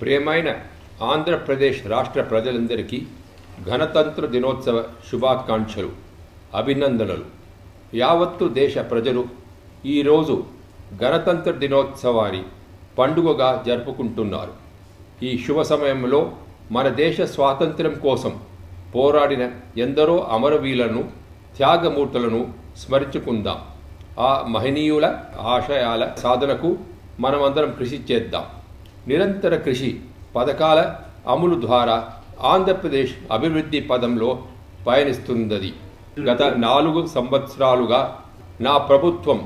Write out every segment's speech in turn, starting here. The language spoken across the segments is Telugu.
ప్రియమైన ఆంధ్రప్రదేశ్ రాష్ట్ర ప్రజలందరికీ గణతంత్ర దినోత్సవ శుభాకాంక్షలు అభినందనలు యావత్తు దేశ ప్రజలు ఈరోజు గణతంత్ర దినోత్సవాన్ని పండుగగా జరుపుకుంటున్నారు ఈ శుభ సమయంలో మన దేశ స్వాతంత్ర్యం కోసం పోరాడిన ఎందరో అమరవీరులను త్యాగమూర్తులను స్మరించుకుందాం ఆ మహనీయుల ఆశయాల సాధనకు మనమందరం కృషి చేద్దాం నిరంతర కృషి పథకాల అమలు ద్వారా ఆంధ్రప్రదేశ్ అభివృద్ధి పదంలో పయనిస్తున్నది గత నాలుగు సంవత్సరాలుగా నా ప్రభుత్వం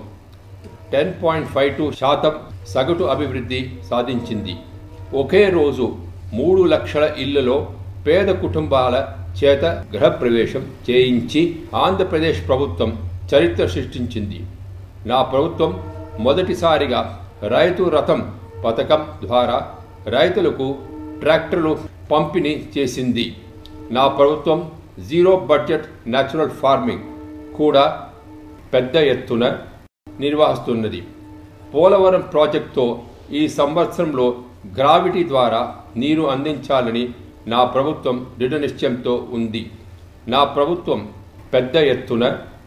టెన్ పాయింట్ ఫైవ్ టూ శాతం సగటు అభివృద్ధి సాధించింది ఒకే రోజు మూడు లక్షల ఇళ్లలో పేద కుటుంబాల చేత గృహప్రవేశం చేయించి ఆంధ్రప్రదేశ్ ప్రభుత్వం చరిత్ర సృష్టించింది నా ప్రభుత్వం మొదటిసారిగా రైతు రథం పథకం ద్వారా రైతులకు ట్రాక్టర్లు పంపిణీ చేసింది నా ప్రభుత్వం జీరో బడ్జెట్ న్యాచురల్ ఫార్మింగ్ కూడా పెద్ద ఎత్తున నిర్వహిస్తున్నది పోలవరం ప్రాజెక్టుతో ఈ సంవత్సరంలో గ్రావిటీ ద్వారా నీరు అందించాలని నా ప్రభుత్వం దృఢ నిశ్చయంతో ఉంది నా ప్రభుత్వం పెద్ద ఎత్తున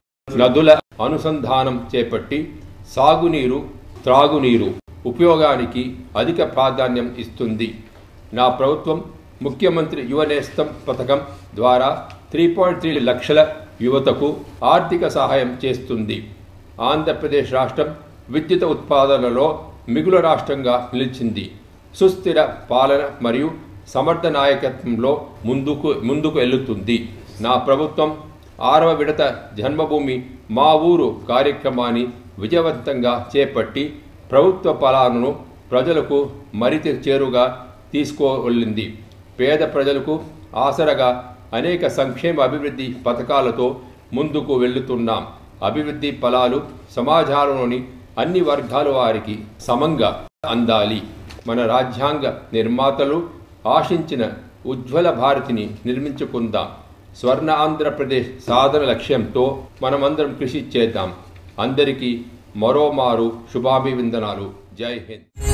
నదుల అనుసంధానం చేపట్టి సాగునీరు త్రాగునీరు ఉపయోగానికి అధిక ప్రాధాన్యం ఇస్తుంది నా ప్రభుత్వం ముఖ్యమంత్రి యువనేస్తం పథకం ద్వారా త్రీ పాయింట్ త్రీ లక్షల యువతకు ఆర్థిక సహాయం చేస్తుంది ఆంధ్రప్రదేశ్ రాష్ట్రం విద్యుత్ ఉత్పాదనలో మిగులు రాష్ట్రంగా నిలిచింది సుస్థిర పాలన మరియు సమర్థ నాయకత్వంలో ముందుకు ముందుకు వెళ్తుంది నా ప్రభుత్వం ఆరవ విడత జన్మభూమి మా ఊరు కార్యక్రమాన్ని విజయవంతంగా చేపట్టి ప్రభుత్వ ఫలాలను ప్రజలకు మరింత చేరుగా తీసుకువెళ్ళింది పేద ప్రజలకు ఆసరగా అనేక సంక్షేమ అభివృద్ధి పథకాలతో ముందుకు వెళ్తున్నాం అభివృద్ధి ఫలాలు సమాజంలోని అన్ని వర్గాల వారికి సమంగా అందాలి మన రాజ్యాంగ నిర్మాతలు ఆశించిన ఉజ్వల భారతిని నిర్మించుకుందాం స్వర్ణ ఆంధ్రప్రదేశ్ సాధన లక్ష్యంతో మనమందరం కృషి చేద్దాం అందరికీ మరోమారు శుభాభివందనాలు జై హింద్